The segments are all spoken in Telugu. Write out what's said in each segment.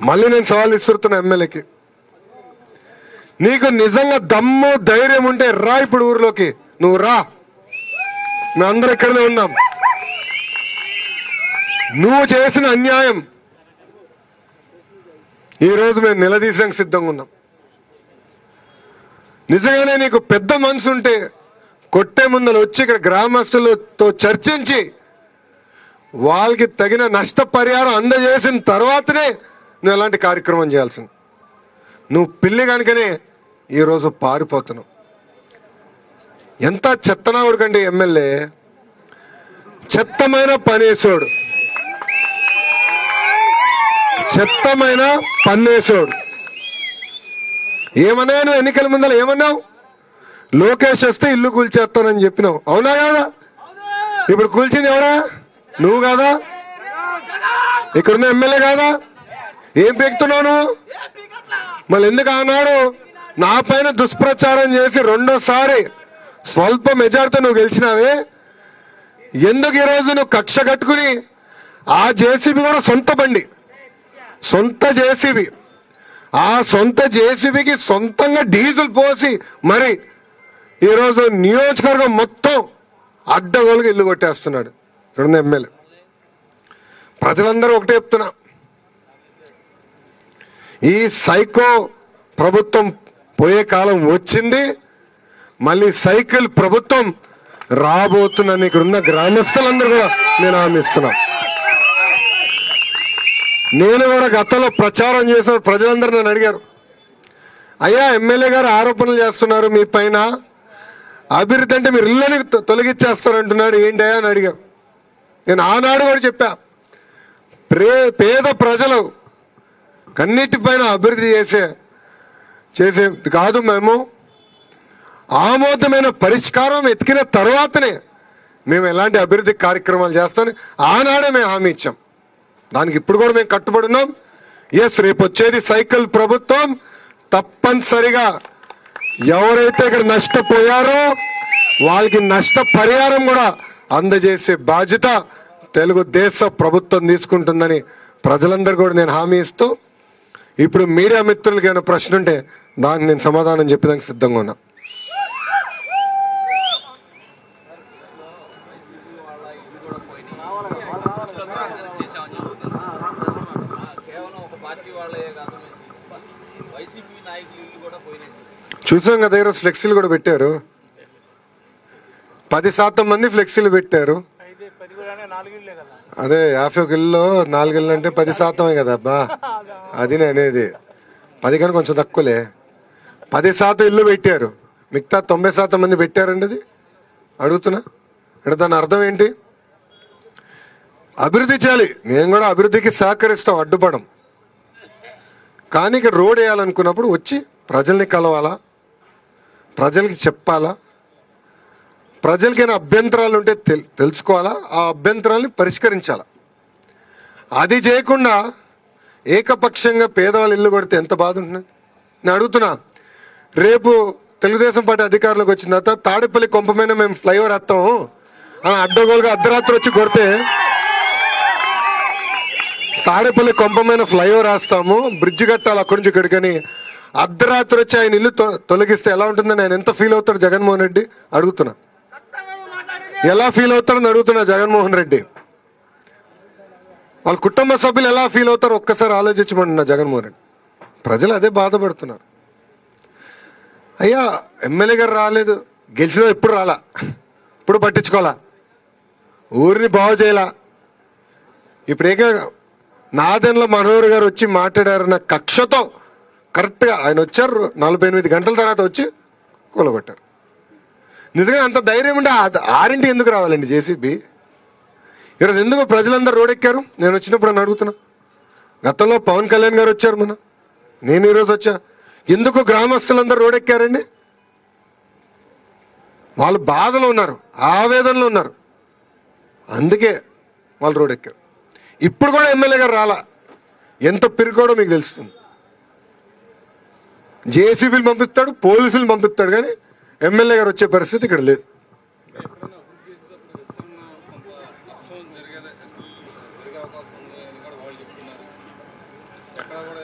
మళ్ళీ నేను సవాల్ ఇస్తున్నా ఎమ్మెల్యేకి నీకు నిజంగా దమ్ము ధైర్యం ఉంటే రా ఇప్పుడు ఊర్లోకి నువ్వు రా మేమందరం ఇక్కడనే ఉందాం నువ్వు చేసిన అన్యాయం ఈరోజు మేము నిలదీసానికి సిద్ధంగా ఉన్నాం నిజంగానే నీకు పెద్ద మనసు ఉంటే కొట్టే ముందర వచ్చి ఇక్కడ గ్రామస్తులతో చర్చించి వాళ్ళకి తగిన నష్టపరిహారం అందజేసిన తర్వాతనే నువ్వు ఎలాంటి కార్యక్రమం చేయాల్సింది నువ్వు పిల్లి కనుకనే ఈరోజు పారిపోతున్నావు ఎంత చెత్తనావుడు కంటే ఎమ్మెల్యే చెత్తమైన పనేసోడు చెత్తమైన పన్నేసోడు ఏమన్నా నువ్వు ఎన్నికల ముందర ఏమన్నావు లోకేష్ వస్తే ఇల్లు కూల్చేస్తానని చెప్పినావు అవునా కాదా ఇప్పుడు కూల్చింది ఎవరా నువ్వు కాదా ఇక్కడున్న ఎమ్మెల్యే కాదా ఏం పీకుతున్నావు నువ్వు మళ్ళీ ఎందుకు ఆనాడు నా పైన దుష్ప్రచారం చేసి రెండోసారి స్వల్ప మెజార్టీతో నువ్వు గెలిచినావే ఎందుకు ఈరోజు నువ్వు కక్ష కట్టుకుని ఆ జేసీబీ కూడా సొంత బండి సొంత జేసీబీ ఆ సొంత జేసీబీకి సొంతంగా డీజిల్ పోసి మరి ఈరోజు నియోజకవర్గం మొత్తం అడ్డగోలుగా ఇల్లు కొట్టేస్తున్నాడు రెండు ఎమ్మెల్యే ప్రజలందరూ ఒకటే చెప్తున్నా ఈ సైకో ప్రభుత్వం పోయే కాలం వచ్చింది మళ్ళీ సైకిల్ ప్రభుత్వం రాబోతుందని ఇక్కడ ఉన్న గ్రామస్తులందరూ కూడా నేను హామీ ఇస్తున్నా నేను కూడా గతంలో ప్రచారం చేసిన ప్రజలందరూ నన్ను అడిగారు అయ్యా ఎమ్మెల్యే గారు ఆరోపణలు చేస్తున్నారు మీ పైన అభివృద్ధి అంటే మీరు ఇళ్ళని తొ- తొలగించేస్తారంటున్నాడు ఏంటయ్యా అని అడిగారు నేను ఆనాడు కూడా చెప్పా ప్రే పేద ప్రజలు కన్నిటిపైన అభివృద్ధి చేసే చేసే కాదు మేము ఆమోదమైన పరిష్కారం ఎతికిన తర్వాతనే మేము ఎలాంటి అభివృద్ధి కార్యక్రమాలు చేస్తామని ఆనాడే మేము హామీ ఇచ్చాం దానికి ఇప్పుడు కూడా మేము కట్టుబడి ఉన్నాం ఎస్ రేపు వచ్చేది సైకిల్ ప్రభుత్వం తప్పనిసరిగా ఎవరైతే ఇక్కడ నష్టపోయారో వాళ్ళకి నష్ట పరిహారం కూడా అందజేసే బాధ్యత తెలుగుదేశ ప్రభుత్వం తీసుకుంటుందని ప్రజలందరూ కూడా నేను హామీ ఇస్తూ ఇప్పుడు మీడియా మిత్రులకి ఏమైనా ప్రశ్న ఉంటే దానికి నేను సమాధానం చెప్పడానికి సిద్ధంగా ఉన్నా కేవలం ఒక పార్టీ వాళ్ళే కాదు వైసీపీ నాయకులు ఇల్లు కూడా పోయినాయి చూసాం కదా ఈరోజు ఫ్లెక్సీలు కూడా పెట్టారు పది శాతం మంది ఫ్లెక్సీలు పెట్టారు అయితే పది కూడా నాలుగు ఇల్లే కదా అదే యాభై ఒక ఇల్లు నాలుగు ఇల్లు అంటే పది శాతమే కదా అబ్బా అది నేను అనేది పది కానీ కొంచెం తక్కువలే పది శాతం ఇల్లు పెట్టారు మిగతా తొంభై శాతం మంది పెట్టారండి అది అడుగుతున్నా ఇక్కడ దాని అర్థం ఏంటి అభివృద్ధి చేయాలి మేము కూడా అభివృద్ధికి సహకరిస్తాం అడ్డుపడం కానీ ఇక్కడ రోడ్ వేయాలనుకున్నప్పుడు వచ్చి ప్రజల్ని కలవాలా ప్రజలకి చెప్పాలా ప్రజలకైనా అభ్యంతరాలు ఉంటే తెల్- తెలుసుకోవాలా ఆ అభ్యంతరాలని పరిష్కరించాలా అది చేయకుండా ఏకపక్షంగా పేదవాళ్ళు ఇల్లు కొడితే ఎంత బాధ ఉంటుంది నేను అడుగుతున్నా రేపు తెలుగుదేశం పార్టీ అధికారంలోకి వచ్చిన తర్వాత తాడేపల్లి కొంపమైన మేము ఫ్లైఓవర్ వేస్తాము అని అడ్డగోలుగా అర్ధరాత్రి వచ్చి కొడితే తాడేపల్లి కొంపమైన ఫ్లైఓవర్ వేస్తాము బ్రిడ్జ్ కట్టాలి అక్కడి నుంచి ఇక్కడికని అర్ధరాత్రి వచ్చి ఆయన ఇల్లు తొ- తొలగిస్తే ఎలా ఉంటుందని ఆయన ఎంత ఫీల్ అవుతాడు జగన్మోహన్ రెడ్డి అడుగుతున్నా ఎలా ఫీల్ అవుతారని అడుగుతున్నా జగన్మోహన్ రెడ్డి వాళ్ళ కుటుంబ సభ్యులు ఎలా ఫీల్ అవుతారో ఒక్కసారి ఆలోచించమంటున్నా జగన్మోహన్ రెడ్డి ప్రజలు అదే బాధపడుతున్నారు అయ్యా ఎమ్మెల్యే గారు రాలేదు గెలిచిన ఎప్పుడు రాలా ఇప్పుడు పట్టించుకోవాలా ఊరిని బాగు చేయాలా ఇప్పుడు ఏక నాదెన్ల మనోహర్ గారు వచ్చి మాట్లాడారన్న కక్షతో కరెక్ట్గా ఆయన వచ్చారు నలభై ఎనిమిది గంటల తర్వాత వచ్చి కూలగొట్టారు నిజంగా అంత ధైర్యం ఉంటే ఆ- ఆరింటి ఎందుకు రావాలండి జేసీబీ ఈరోజు ఎందుకు ప్రజలందరూ రోడెక్కారు నేను వచ్చినప్పుడు అని అడుగుతున్నా గతంలో పవన్ కళ్యాణ్ గారు వచ్చారు మన నేను ఈరోజు వచ్చా ఎందుకు గ్రామస్తులందరూ రోడెక్కారండి వాళ్ళు బాధలో ఉన్నారు ఆవేదనలో ఉన్నారు అందుకే వాళ్ళు రోడెక్కారు ఇప్పుడు కూడా ఎమ్మెల్యే గారు రాలా ఎంత పిరుకోడో మీకు తెలుస్తుంది జేసీబీలు పంపిస్తాడు పోలీసులు పంపిస్తాడు కానీ ఎమ్మెల్యే గారు వచ్చే పరిస్థితి ఇక్కడ లేదు నష్టం జరిగే జరిగే అవకాశం ఉంది అని కూడా వాళ్ళు చెప్తున్నారు ఎక్కడ కూడా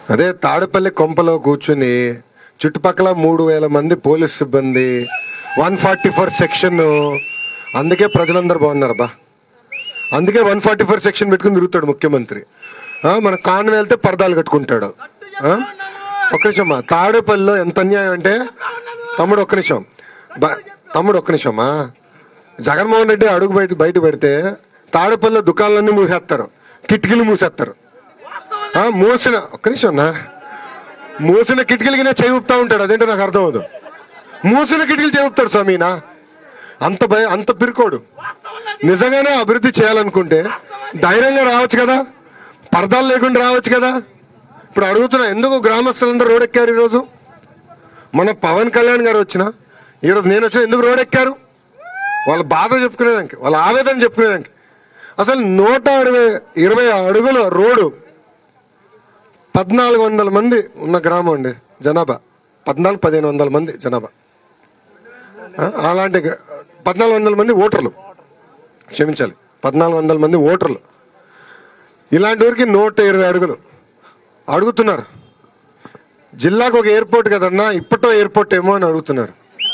అదే తాడపల్లి కొంపలో కూర్చుని చుట్టుపక్కల మూడు వేల మంది పోలీస్ సిబ్బంది వన్ ఫార్టీ ఫోర్ సెక్షన్ అందుకే ప్రజలందరూ బాగున్నారు బా అందుకే వన్ ఫార్టీ ఫోర్ సెక్షన్ పెట్టుకుని తిరుగుతాడు ముఖ్యమంత్రి ఆ, మన కాన్ వెళ్తే పరదాలు కట్టుకుంటాడు ఆ? ఒక్క నిమిషం అమ్మా తాడేపల్లిలో ఎంత అన్యాయం అంటే తమ్ముడు ఒక్క నిమిషం బ- తమ్ముడు ఒక్క నిమిషమా జగన్మోహన్ రెడ్డి అడుగు బయట బయట పెడితే తాడేపల్లిలో దుకాణాలన్నీ మూసేస్తారు కిటికీలు మూసేస్తారు ఆ, మూసిన ఒక్క నిమిషం అన్నా మూసిన కిటికీలకి చేయి ఊపుతా ఉంటాడు అదేంటో నాకు అర్థం అవదు మూసిన కిటికీలు చేయి ఊపుతాడు స్వామినా అంత భయ అంత పిరుకోడు నిజంగానే అభివృద్ధి చేయాలనుకుంటే ధైర్యంగా రావచ్చు కదా పరదాలు లేకుండా రావచ్చు కదా ఇప్పుడు అడుగుతున్నా ఎందుకు గ్రామస్తులందరూ రోడ్ ఎక్కారు ఈరోజు మన పవన్ కళ్యాణ్ గారు వచ్చిన ఈరోజు నేను వచ్చిన ఎందుకు రోడ్ ఎక్కారు వాళ్ళ బాధ చెప్పుకునేదానికి వాళ్ళ ఆవేదన చెప్పుకునేదానికి అసలు నూట అరవై ఇరవై అడుగుల రోడ్డు పద్నాలుగు వందల మంది ఉన్న గ్రామం అండి జనాభా పద్నాలుగు పదిహేను వందల మంది జనాభా ఆ, అలాంటి గ- పద్నాలుగు వందల మంది ఓటర్లు క్షమించాలి పద్నాలుగు వందల మంది ఓటర్లు ఇలాంటి వరకు నూట ఇరవై అడుగులు అడుగుతున్నారు జిల్లాకు ఒక ఎయిర్పోర్ట్ కదన్నా ఇప్పటో ఎయిర్పోర్ట్ ఏమో అని అడుగుతున్నారు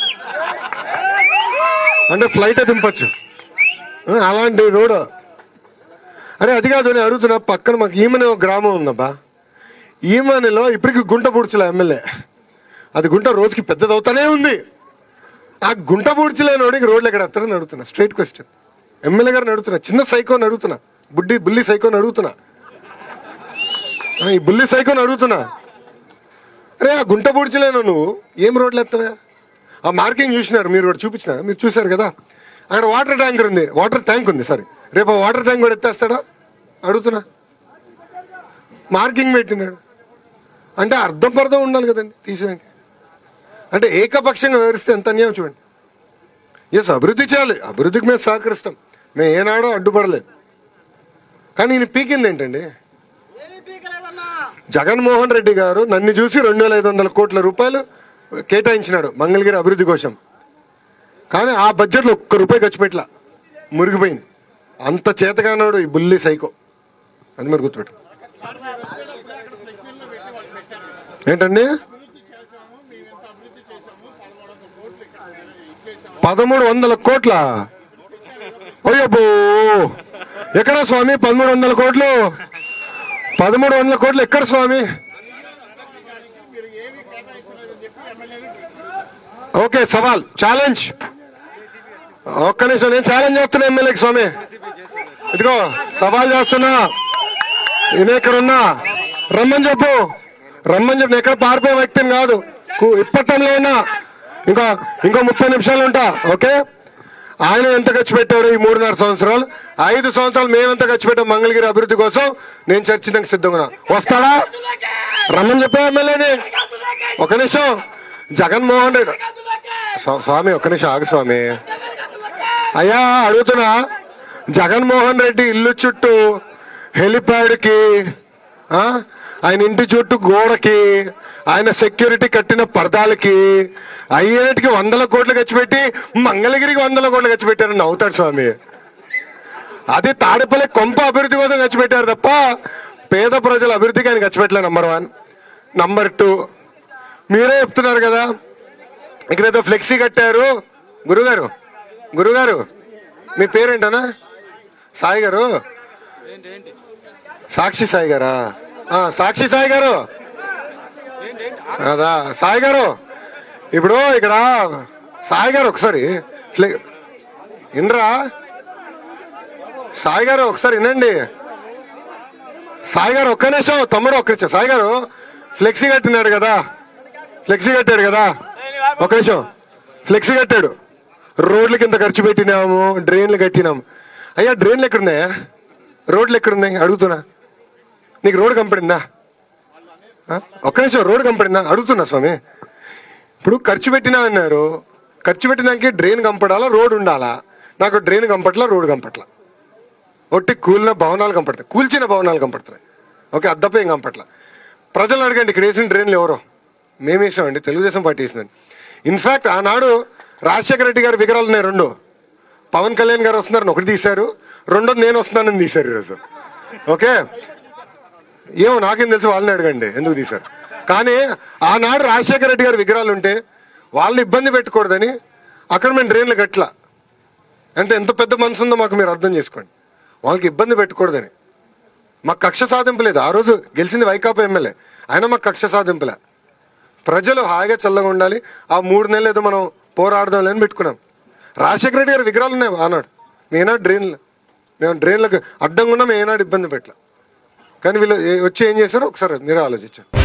అంటే ఫ్లైట్ దింపచ్చు ఆ, అలాంటి రోడ్ అరే అది కాదు నేను అడుగుతున్నా పక్కన మాకు ఈమెనే ఒక గ్రామం ఉందబ్బా ఈమెనలో ఇప్పటికి గుంట పూడ్చలే ఎమ్మెల్యే అది గుంట రోజుకి పెద్దదవుతానే ఉంది ఆ గుంట పూడ్చలేనోడికి రోడ్లు ఎక్కడ ఎత్తారని అడుగుతున్నా స్ట్రైట్ క్వశ్చన్ ఎమ్మెల్యే గారిని అడుగుతున్నా చిన్న సైకోని అడుగుతున్నా బుడ్డి బుల్లి సైకోని అడుగుతున్నా ఆ, ఈ బుల్లి సైకోని అడుగుతున్నా అరే ఆ గుంట పూడ్చలేను నువ్వు ఏం రోడ్లు ఎత్తవా ఆ మార్కింగ్ చూసినారు మీరు కూడా చూపించిన మీరు చూశారు కదా అక్కడ వాటర్ ట్యాంకర్ ఉంది వాటర్ ట్యాంక్ ఉంది సారీ రేపు ఆ వాటర్ ట్యాంక్ కూడా ఎత్తేస్తాడా అడుగుతున్నా మార్కింగ్ పెట్టినాడు అంటే అర్థం పర్థం ఉండాలి కదండి తీసేదానికి అంటే ఏకపక్షంగా వివరిస్తే ఎంత అన్యాయం చూడండి ఎస్ అభివృద్ధి చేయాలి అభివృద్ధికి మేము సహకరిస్తాం మేము ఏనాడో అడ్డుపడలేదు కానీ ఈయన పీకింది ఏంటండి జగన్మోహన్ రెడ్డి గారు నన్ను చూసి రెండు వేల ఐదు వందల కోట్ల రూపాయలు కేటాయించినాడు మంగళగిరి అభివృద్ధి కోసం కానీ ఆ బడ్జెట్లో ఒక్క రూపాయి ఖర్చు పెట్టలా మురిగిపోయింది అంత చేతగానాడు ఈ బుల్లి సైకో అది మరి గుర్తుపెట్టు ఏంటండి పదమూడు వందల కోట్ల ఓయబ్బో ఎక్కడ స్వామి పదమూడు వందల కోట్లు పదమూడు వందల కోట్లు ఎక్కడ స్వామి ఓకే సవాల్ ఛాలెంజ్ ఒక్క నిమిషం నేను ఛాలెంజ్ చేస్తున్నా ఎమ్మెల్యేకి స్వామి ఇదిగో సవాల్ చేస్తున్నా నేను ఇక్కడ ఉన్నా రమ్మని చెప్పు రమ్మని చెప్పు నేను ఎక్కడ పారిపోయే వ్యక్తిని కాదు కు- ఇప్పటంలో ఉన్నా ఇంకా ఇంకో ముప్పై నిమిషాలు ఉంటా ఓకే ఆయన ఎంత ఖర్చు పెట్టాడు ఈ మూడున్నర సంవత్సరాలు ఐదు సంవత్సరాలు మేమెంత ఖర్చు పెట్టాం మంగళగిరి అభివృద్ధి కోసం నేను చర్చించడానికి సిద్ధంగా ఉన్నా. వస్తాడా రమ్మని చెప్పా ఎమ్మెల్యేని ఒక నిమిషం జగన్మోహన్ రెడ్డి స్వా- స్వామి ఒక నిమిషం ఆగు స్వామి అయ్యా అడుగుతున్నా జగన్మోహన్ రెడ్డి ఇల్లు చుట్టూ హెలిప్యాడ్కి ఆ, ఆయన ఇంటి చుట్టూ గోడకి ఆయన సెక్యూరిటీ కట్టిన పరదాలకి అయ్యేటికి వందల కోట్లు ఖర్చు పెట్టి మంగళగిరికి వందల కోట్లు ఖర్చు పెట్టారని నవ్వుతాడు స్వామి అది తాడేపల్లి కొంప అభివృద్ధి కోసం ఖర్చు పెట్టారు తప్ప పేద ప్రజల అభివృద్ధికి ఆయన ఖర్చు పెట్టలే నంబర్ వన్ నంబర్ టూ మీరే చెప్తున్నారు కదా ఇక్కడ ఏదో ఫ్లెక్సీ కట్టారు గురుగారు గురుగారు మీ పేరేంటనా సాయి గారు సాక్షి సాయి గారా ఆ, సాక్షి సాయి గారు అదా సాయి గారు ఇప్పుడు ఇక్కడ సాయి గారు ఒకసారి ఫ్లె- వినరా సాయి గారు ఒకసారి వినండి సాయి గారు ఒక్క నిమిషం తమ్ముడు ఒక్క నిమిషం సాయి గారు ఫ్లెక్సీ కట్టినాడు కదా ఫ్లెక్సీ కట్టాడు కదా ఒక నిమిషం ఫ్లెక్సీ కట్టాడు రోడ్లకి ఇంత ఖర్చు పెట్టినాము డ్రైన్లు కట్టినాము అయ్యా డ్రైన్లు ఎక్కడున్నాయా రోడ్లు ఎక్కడున్నాయి అడుగుతున్నా నీకు రోడ్ కంపడిందా ఆ? ఒక్క నిమిషం రోడ్ కంపడిందా అడుగుతున్నా స్వామి ఇప్పుడు ఖర్చు పెట్టినా అన్నారు ఖర్చు పెట్టినానికి డ్రైన్ కంపడాలా రోడ్ ఉండాలా నాకు డ్రైన్ కంపట్లా రోడ్ కంపట్లా ఒట్టి కూలిన భవనాలు కంపడతాయి కూల్చిన భవనాలు కంపడుతున్నాయి ఓకే అద్దపై ఏం కంపట్ల ప్రజలు అడగండి ఇక్కడ వేసిన డ్రైన్లు ఎవరో మేము వేసామండి తెలుగుదేశం పార్టీ వేసినండి ఇన్ఫాక్ట్ ఆనాడు రాజశేఖర రెడ్డి గారి విగ్రహాలు ఉన్నాయి రెండు పవన్ కళ్యాణ్ గారు వస్తున్నారని ఒకటి తీశారు రెండోది నేను వస్తున్నానని తీశారు ఈరోజు ఓకే ఏమో నాకేం తెలుసు వాళ్ళని అడగండి ఎందుకు తీశారు కానీ ఆనాడు రాజశేఖర రెడ్డి గారి విగ్రహాలు ఉంటే వాళ్ళని ఇబ్బంది పెట్టకూడదని అక్కడ మేము డ్రైన్లు కట్టలా అంటే ఎంత పెద్ద మనసు ఉందో మాకు మీరు అర్థం చేసుకోండి వాళ్ళకి ఇబ్బంది పెట్టకూడదని మాకు కక్ష సాధింపు లేదు ఆ రోజు గెలిచింది వైకాపా ఎమ్మెల్యే అయినా మాకు కక్ష సాధింపులే ప్రజలు హాయిగా చల్లగా ఉండాలి ఆ మూడు నెలలు ఏదో మనం పోరాడదాం అని పెట్టుకున్నాం రాజశేఖర రెడ్డి గారి విగ్రహాలు ఉన్నాయి ఆనాడు నేనాడు డ్రైన్లు మేము డ్రైన్లకు అడ్డంగా ఉన్నాం ఏనాడు ఇబ్బంది పెట్టలే కానీ వీళ్ళు ఏ- వచ్చి ఏం చేశారో ఒకసారి మీరు ఆలోచించండి